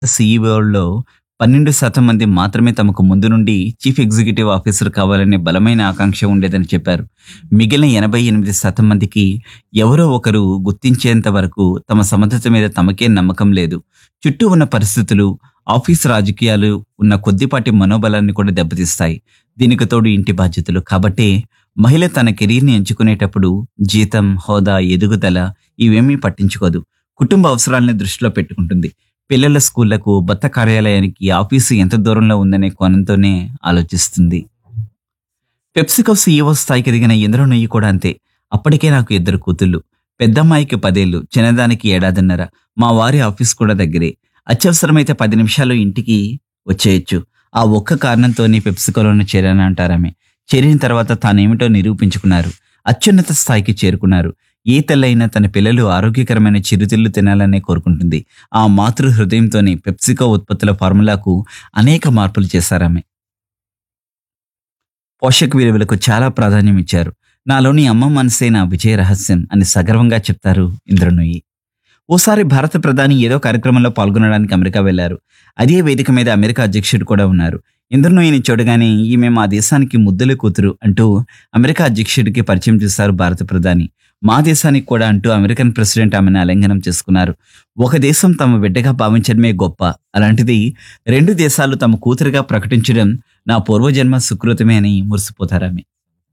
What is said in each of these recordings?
సీఈఓల్లో పన్నెండు శాతం మంది మాత్రమే తమకు ముందు నుండి చీఫ్ ఎగ్జిక్యూటివ్ ఆఫీసర్ కావాలనే బలమైన ఆకాంక్ష ఉండేదని చెప్పారు మిగిలిన ఎనభై ఎనిమిది శాతం మందికి ఎవరో ఒకరు గుర్తించేంత వరకు తమ సమర్థత మీద తమకే నమ్మకం లేదు చుట్టూ ఉన్న పరిస్థితులు ఆఫీస్ రాజకీయాలు ఉన్న కొద్దిపాటి మనోబలాన్ని కూడా దెబ్బతీస్తాయి దీనికి తోడు ఇంటి బాధ్యతలు కాబట్టి మహిళ తన కెరీర్ని ఎంచుకునేటప్పుడు జీతం హోదా ఎదుగుదల ఇవేమీ పట్టించుకోదు కుటుంబ అవసరాలని దృష్టిలో పెట్టుకుంటుంది పిల్లల స్కూళ్లకు భర్త కార్యాలయానికి ఆఫీసు ఎంత దూరంలో ఉందనే కోణంతోనే ఆలోచిస్తుంది పెప్సికో సీఈఓ స్థాయికి ఎదిగిన ఇంద్ర నొయ్యి కూడా అంతే అప్పటికే నాకు ఇద్దరు కూతుళ్ళు పెద్దమ్మాయికి పదేళ్ళు చిన్నదానికి ఏడాదిన్నర మా వారి ఆఫీస్ కూడా దగ్గరే అత్యవసరమైతే పది నిమిషాలు ఇంటికి వచ్చేయచ్చు ఆ ఒక్క కారణంతోనే పెప్సికోలోనే చేరానంటారామె చేరిన తర్వాత తానేమిటో నిరూపించుకున్నారు అత్యున్నత స్థాయికి చేరుకున్నారు ఏ తల్లైనా తన పిల్లలు ఆరోగ్యకరమైన చిరుతిళ్ళు తినాలనే కోరుకుంటుంది ఆ మాతృ హృదయంతోనే పెప్సికో ఉత్పత్తుల ఫార్ములాకు అనేక మార్పులు చేశారామె పోషక విలువలకు చాలా ప్రాధాన్యం ఇచ్చారు నాలోని అమ్మ మనసే నా విజయ రహస్యం అని సగర్వంగా చెప్తారు ఇంద్రనొయ్యి ఓసారి భారత ప్రధాని ఏదో కార్యక్రమంలో పాల్గొనడానికి అమెరికా వెళ్లారు అదే వేదిక మీద అమెరికా అధ్యక్షుడు కూడా ఉన్నారు ఇంద్రనొయ్యిని చూడగానే ఈమె మా దేశానికి ముద్దుల కూతురు అంటూ అమెరికా అధ్యక్షుడికి పరిచయం చేశారు భారత ప్రధాని మా దేశానికి కూడా అంటూ అమెరికన్ ప్రెసిడెంట్ ఆమెను ఆలింగనం చేసుకున్నారు ఒక దేశం తమ బిడ్డగా భావించడమే గొప్ప అలాంటిది రెండు దేశాలు తమ కూతురుగా ప్రకటించడం నా పూర్వజన్మ సుకృతమే అని మురిసిపోతారామె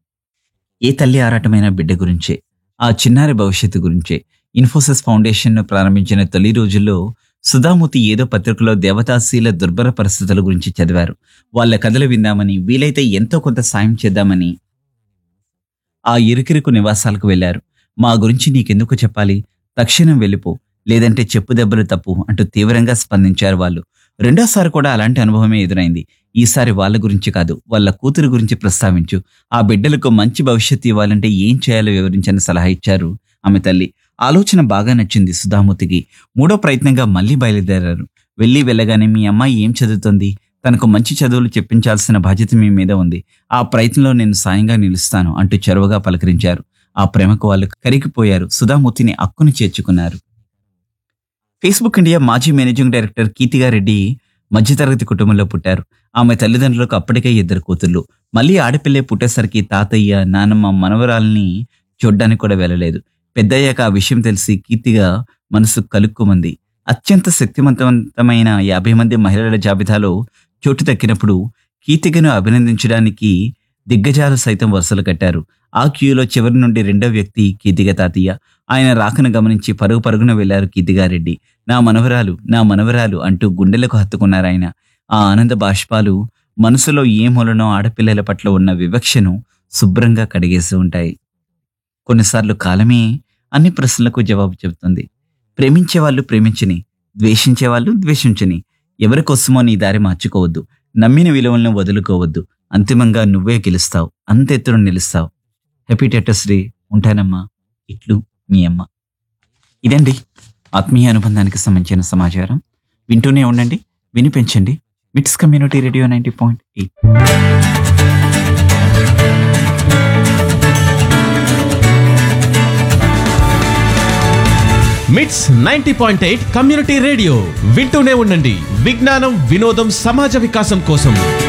ఏ తల్లి ఆరాటమైన బిడ్డ గురించే ఆ చిన్నారి భవిష్యత్తు గురించే ఇన్ఫోసిస్ ఫౌండేషన్ను ప్రారంభించిన తొలి రోజుల్లో సుధామూర్తి ఏదో పత్రికలో దేవతాశీల దుర్భర పరిస్థితుల గురించి చదివారు వాళ్ళ కథలు విందామని వీలైతే ఎంతో కొంత సాయం చేద్దామని ఆ ఇరుకిరుకు నివాసాలకు వెళ్లారు మా గురించి నీకెందుకు చెప్పాలి తక్షణం వెళ్ళిపో లేదంటే చెప్పు దెబ్బలు తప్పు అంటూ తీవ్రంగా స్పందించారు వాళ్ళు రెండోసారి కూడా అలాంటి అనుభవమే ఎదురైంది ఈసారి వాళ్ళ గురించి కాదు వాళ్ళ కూతురు గురించి ప్రస్తావించు ఆ బిడ్డలకు మంచి భవిష్యత్తు ఇవ్వాలంటే ఏం చేయాలో వివరించని సలహా ఇచ్చారు ఆమె తల్లి ఆలోచన బాగా నచ్చింది సుధామూర్తికి మూడో ప్రయత్నంగా మళ్ళీ బయలుదేరారు వెళ్ళి వెళ్ళగానే మీ అమ్మాయి ఏం చదువుతుంది తనకు మంచి చదువులు చెప్పించాల్సిన బాధ్యత మీ మీద ఉంది ఆ ప్రయత్నంలో నేను సాయంగా నిలుస్తాను అంటూ చెరువుగా పలకరించారు ఆ ప్రేమకు వాళ్ళు కరిగిపోయారు సుధామూర్తిని అక్కును చేర్చుకున్నారు ఫేస్బుక్ ఇండియా మాజీ మేనేజింగ్ డైరెక్టర్ కీర్తిగా రెడ్డి మధ్యతరగతి కుటుంబంలో పుట్టారు ఆమె తల్లిదండ్రులకు అప్పటికే ఇద్దరు కూతుళ్ళు మళ్ళీ ఆడపిల్లే పుట్టేసరికి తాతయ్య నానమ్మ మనవరాల్ని చూడ్డానికి కూడా వెళ్ళలేదు పెద్దయ్యాక ఆ విషయం తెలిసి కీర్తిగా మనసు కలుక్కుమంది అత్యంత శక్తివంతమైన యాభై మంది మహిళల జాబితాలో చోటు దక్కినప్పుడు కీర్తికను అభినందించడానికి దిగ్గజాలు సైతం వరుసలు కట్టారు ఆ క్యూలో చివరి నుండి రెండో వ్యక్తి కీర్తిగా తాతయ్య ఆయన రాకను గమనించి పరుగు పరుగున వెళ్లారు కీర్తిగారెడ్డి నా మనవరాలు నా మనవరాలు అంటూ గుండెలకు హత్తుకున్నారు ఆయన ఆ ఆనంద బాష్పాలు మనసులో ఏ మూలనో ఆడపిల్లల పట్ల ఉన్న వివక్షను శుభ్రంగా కడిగేసి ఉంటాయి కొన్నిసార్లు కాలమే అన్ని ప్రశ్నలకు జవాబు చెబుతుంది ప్రేమించే వాళ్ళు ప్రేమించని ద్వేషించే వాళ్ళు ద్వేషించని ఎవరి కోసమో నీ దారి మార్చుకోవద్దు నమ్మిన విలువలను వదులుకోవద్దు అంతిమంగా నువ్వే గెలుస్తావు అంతెత్తున నిలుస్తావు హ్యాపీ టెటస్రీ ఉంటానమ్మా ఇట్లు మీ అమ్మ ఇదండి ఆత్మీయ అనుబంధానికి సంబంధించిన సమాచారం వింటూనే ఉండండి వినిపించండి MITS community radio ninety point eight MITS ninety point eight community radio వింటూనే ఉండండి విజ్ఞానం వినోదం సమాజ వికాసం కోసం